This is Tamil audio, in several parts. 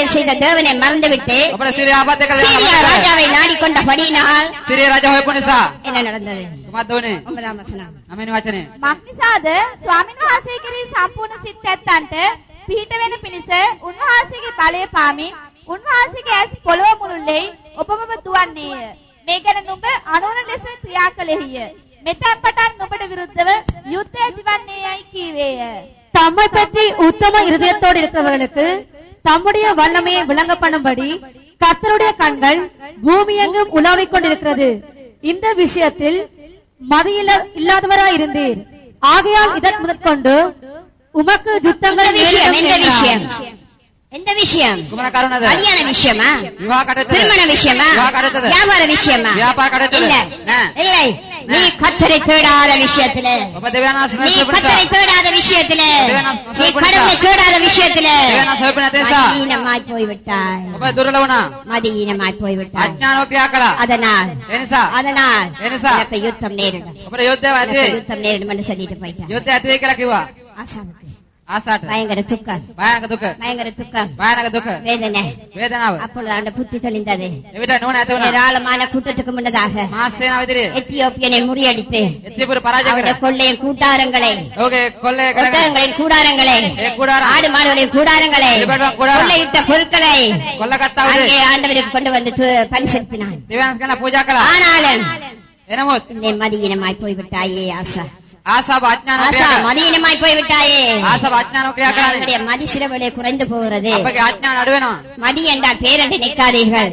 ஆராதனை செய்த தேவனை மறந்துவிட்டு අපේ සිරියා ආපත් එක්ක சீரியா ராஜாவை நாடிக்கொண்டபடியினால் සිරිය රජ හොයපු නිසා என்ன நடந்தது කුමක්ද වුනේ ஒன்பதாம் வசனம் නවවෙනි වචනේ මක්නිසාද ස්වාමීන් වහන්සේ කෙරෙහි සම්පූර්ණ සිත් ඇත්තන්ට පිහිට වෙන පිණිස උන්වහන්සේගේ බලය පාමින් උන්වහන්සේගේ ඇස් පොළොව මුළුල්ලේ ඔබමම දුවන්නේය. මේ ගැන නුඹ අනුවන ලෙස ක්‍රියා කළෙහිය. මෙතැන් පටන් නුඹට විරුද්ධව යුද්ධ ඇතිවන්නේයයි කීවේය. தம்மை பற்றி உத்தம இருதயத்தோடு இருக்கிறவர்களுக்கு தம்முடைய வல்லமையை விளங்க பண்ணும்படி கர்த்தருடைய கண்கள் பூமியெங்கும் உலாவிக் கொண்டிருக்கிறது இந்த விஷயத்தில் மதியில இல்லாதவராயிருந்தீர் ஆகையால் இதன் முதற்கொண்டு உமக்கு யுத்தங்கள் எந்த விஷயம் எந்த நேரிடும் விஷயம் என்றார். எந்த விஷயம் කුමන කරුණද கல்யாண விஷயமா විවාහ කටයුතුද திருமண விஷயமா විවාහ කටයුතුද வியாபார விஷயமா வியாபார கட்டத்துல. இல்ல ஆ. இல்லை நீ கத்தரை தேடாத விஷயத்துல ඔබ දෙවියන් වහන්සේ நீ මෙහෙම கத்தரை தேடாத விஷயத்துல தேவனா- நீ கடவுளை தேடாத விஷயத்துல தேவனா சோப்பு නැතේසා மதியீனமாய் போய்விட்டாய் ඔබ දුර්වල වුණා மதியீனமாய் போய்விட்டாய் අඥානව ක්‍රියා කළා அதனால் ඒ නිසා அதனால் එනිසා எனக்கு யுத்தம் நேரிடும் ඔබට යුද්ධය ඇති எனக்கு யுத்தம் நேரிடும் என்று சொல்லிட்டு போயிட்டான் යුද්ධය ඇති වෙයි කියලා කිව්වා ஆசாவுக்கு ආසාට பயங்கர துக்கம் භයානක දුක பயங்கர துக்கம் භයානක දුක வேதனை වේදනාව அப்பொழுது அந்த புத்தி தெளிந்தது එවිට නුවණ ඇති වුණා ஏராளமான கூட்டத்துக்கு முன்னதாக මාස් සේනාව ඉදිරියේ எத்தியோப்பியனை முறியடித்து එතිපුර පරාජය அவருடைய කළා கொள்ளையின் கூட்டாரங்களை ඔහුගේ කොල්ලේ කරගෙන ஒட்டகங்களின் கூடாரங்களை ඒ කුඩාර ஆடு மாடுகளின் கூடாரங்களை இவர்கள் கூடாரம். கொள்ளையிட்ட பொருட்களை කොල්ලගත්තා උදේ அங்கே ஆண்டவருக்கு கொண்டு வந்து து- பலி செலுத்தினான் දෙවියන් කරන පූජා කළා ஆனாலும் එනමුත් இந்த மதியினமாய் போய்விட்டாயே ஆசா ආසාව අඥානව ஆசா ක්‍රියා කළා மதியினமாய் போய்விட்டாயே ආසාව අඥානව ක්‍රියා කළා நம்முடைய மதி சிறவிலே குறைந்து போகிறது අපගේ අඥාන අඩු වෙනවා மதி என்றால் பேரண்டு நிற்காதீர்கள்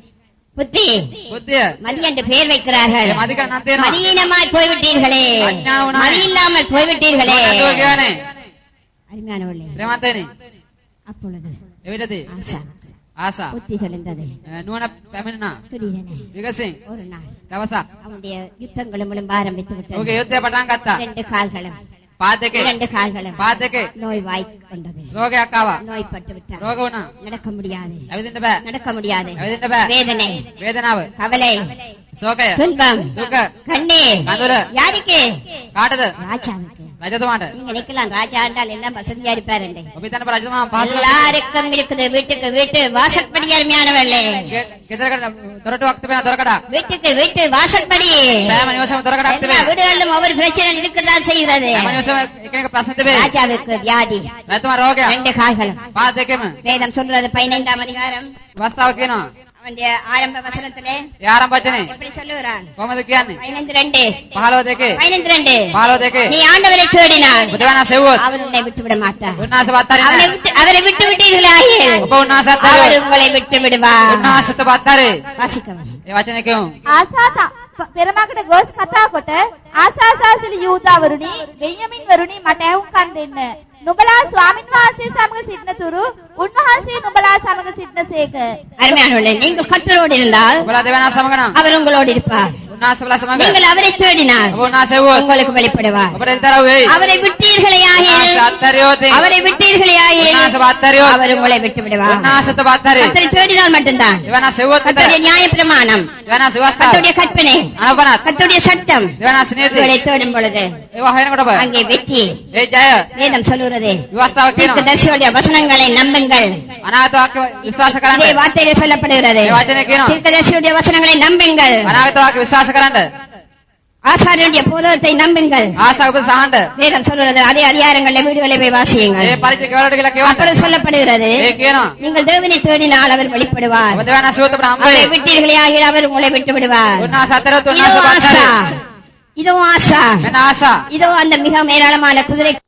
புத்தி බුද්ධිය மதி என்று பெயர் வைக்கிறார்கள் ඒ මදික නම් තියෙනවා மதியினமாய் போய்விட்டீர்களே அஞ்ஞானவனாய். மதி இல்லாமல் போய்விட்டீர்களே නැතුව කියන්නේ அருமையானவர்களே ප්‍රේමන්තේනි அப்பொழுது එවිටදී ஆசா ආසා புத்தி தெளிந்தது නුවණ පැමිණෙනා திடீரென විගසින් ஒரு நாள் දවසක් அவனுடைய யுத்தங்களும் விளம்ப ஆரம்பித்து விட்டது ඔහුගේ යුද්ධය පටන් ගත්තා இரண்டு கால்களும் පාත් දෙකේ இரண்டு கால்களும் පාත් දෙකේ நோய் வாய் கொண்டது රෝගයක් ආවා நோய்பட்டு விட்டார் රෝග වුණා நடக்க முடியாது ඇවිදින්න බෑ நடக்க முடியாது ඇවිදින්න බෑ வேதனை වේදනාව கவலை ශෝකය துன்பம் දුක கண்ணீர் කඳුල யாருக்கு කාටද ராஜாவுக்கு රජතුමාට நீங்க நிக்கலாம் ராஜா என்றால் எல்லாம் வசதியா இருப்பாரு ඔබ හිතන්න රජතුමා පහසු எல்லாருக்கும் இருக்குது வீட்டுக்கு வீட்டு வாசற்படி அருமையானவர்களே ගෙදරකට දොරටුවක් තිබෙන දොරකඩ வீட்டுக்கு வீட்டு வாசற்படி සෑම නිවසම දොරකඩක් எல்லா තිබෙන வீடுகளிலும் ஒவ்வொரு பிரச்சனை இருக்குதான் செய்கிறது හැම නිවසම එකිනෙක ප්‍රශ්න තිබේ ராஜாவுக்கு வியாதி රජතුමා රෝගයක් ரெண்டு கால்களும் පාත් දෙකෙම வேதம் சொல்றது பதினைந்தாம் அதிகாரம் අවස්ථාව කියනවා அவனுடைய ஆரம்ப வசனத்திலே ඒ ආරම්භ වචනේ எப்படி சொல்லுகிறான் කොහමද කියන්නේ பதினைந்து ரெண்டு 15 දෙකේ பதினைந்து ரெண்டு 15 දෙකේ நீ ஆண்டவரை தேடினார் බුදුවනා සෙව්වොත් அவர் உன்னை விட்டு விட மாட்டார் උන්වහන්සේ වත්තරේ அவரை නැහැ விட்டு அவரை விட்டு விட்டீர்களாயே ඔබ උන්වහන්සේ அவர் අත්තරේ உங்களை விட்டு விடுவார் උන්වහන්සේට වත්තරේ வாசிக்கவும் ඒ වචනේ කියමු ආසා ත- පෙරමකට ගොස් කතා කොට ආසාසාසිලි යූදාවරුනි බෙන්යමින් වරුනි මට ඇහුම්කන් දෙන්න. නුඹලා ස්වාමින් වහන්සේ සමග සිටනතුරු උන්වහන්සේ නුඹලා සමග සිටනසේක. அருமையானவர்களே நீங்கள் கத்தரோடு இருந்தால் ඔබලා දෙවනා සමග නම් அவர் உங்களோடு இருப்பார் උන්වහන්සේ ඔබලා සමග நீங்கள் அவரை தேடினால் ඔබ උන්වහන්සේ වුවොත් உங்களுக்கு வெளிப்படுவார் ඔබට එතරම් වෙයි அவரை விட்டீர்களேயாகில் උන්වහන්සේ අත්තරියෝතේ அவரை விட்டீர்களேயாகில் උන්වහන්සේ වත්තරියෝත් அவர் உங்களை விட்டு விடுவார் උන්වහන්සේට වත්තරේ கத்தரை தேடினால் மட்டும்தான் දෙවනා සෙව්වොත් கத்தருடைய நியாய பிரமாணம் දෙවනා සුවස්ථාව கத்தருடைய கற்பனை අනපනත් கத்தருடைய சட்டம் දෙවනා ස්නේහය உங்களை தேடும் பொழுது ඒවා හොයනකොට ඔබ அங்கே வெற்றி ඒ ජය வேதம் சொல்லுகிறது විවස්ථාව කියනවා தீர்க்கதரிசியுடைய வசனங்களை நம்புங்கள் අනාගත වාක්‍ය විශ්වාස இதே කරන්න வார்த்தையில சொல்லப்படுகிறது ඒ වචනේ කියනවා தீர்க்கதரிசியுடைய வசனங்களை நம்புங்கள் අනාගත වාක්‍ය විශ්වාස කරන්න ஆசாரியனுடைய போதகத்தை நம்புங்கள் ආසාව ඔබ සහන්න வேதம் சொல்லுகிறது அதே அதிகாரங்களில் வீடுகளை போய் வாசியுங்கள் ඒ පරිචය කෙවලට කියලා කියවන්න அப்பொழுது சொல்லப்படுகிறது ඒ කියනවා நீங்கள் தேவனை தேடினால் அவர் வெளிப்படுவார் ඔබ දෙවනා සුවත අපට හම්බ அவரை වෙයි விட்டீர்களே ஆகிய அவர் உங்களை விட்டு விடுவார் උන්වහන්සේ අතරත් இதோ උන්වහන්සේ ஆசா වත්තරේ இதோ ஆசா මෙන්න ආසා இதோ அந்த மிக மேலாளமான குதிரை